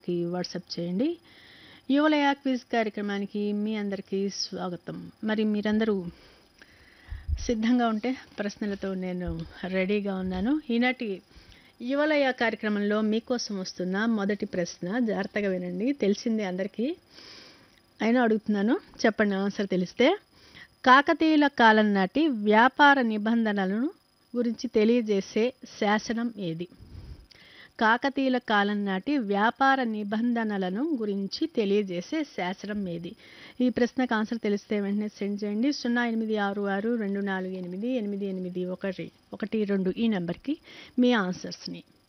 కి వాట్సాప్ చేయండి యువలయ క్విజ్ కార్యక్రమానికి మీ అందరికీ స్వాగతం మరి మీరందరూ సిద్ధంగా ఉంటే ప్రశ్నలతో నేను రెడీగా ఉన్నాను ఈనాటి యువలయ కార్యక్రమంలో మీకోసం వస్తున్న మొదటి ప్రశ్న జాగ్రత్తగా వినండి తెలిసిందే అందరికీ అయినా అడుగుతున్నాను చెప్పండి ఆన్సర్ తెలిస్తే కాకతీయుల కాలం నాటి వ్యాపార నిబంధనలను గురించి తెలియజేసే శాసనం ఏది కాకతీయుల కాలం నాటి వ్యాపార నిబంధనలను గురించి తెలియజేసే శాసనం ఏది ఈ ప్రశ్నకు ఆన్సర్ తెలిస్తే వెంటనే సెండ్ చేయండి సున్నా ఎనిమిది ఆరు ఆరు రెండు నాలుగు ఎనిమిది ఎనిమిది ఎనిమిది ఒకటి ఒకటి రెండు ఈ నెంబర్కి మీ ఆన్సర్స్ని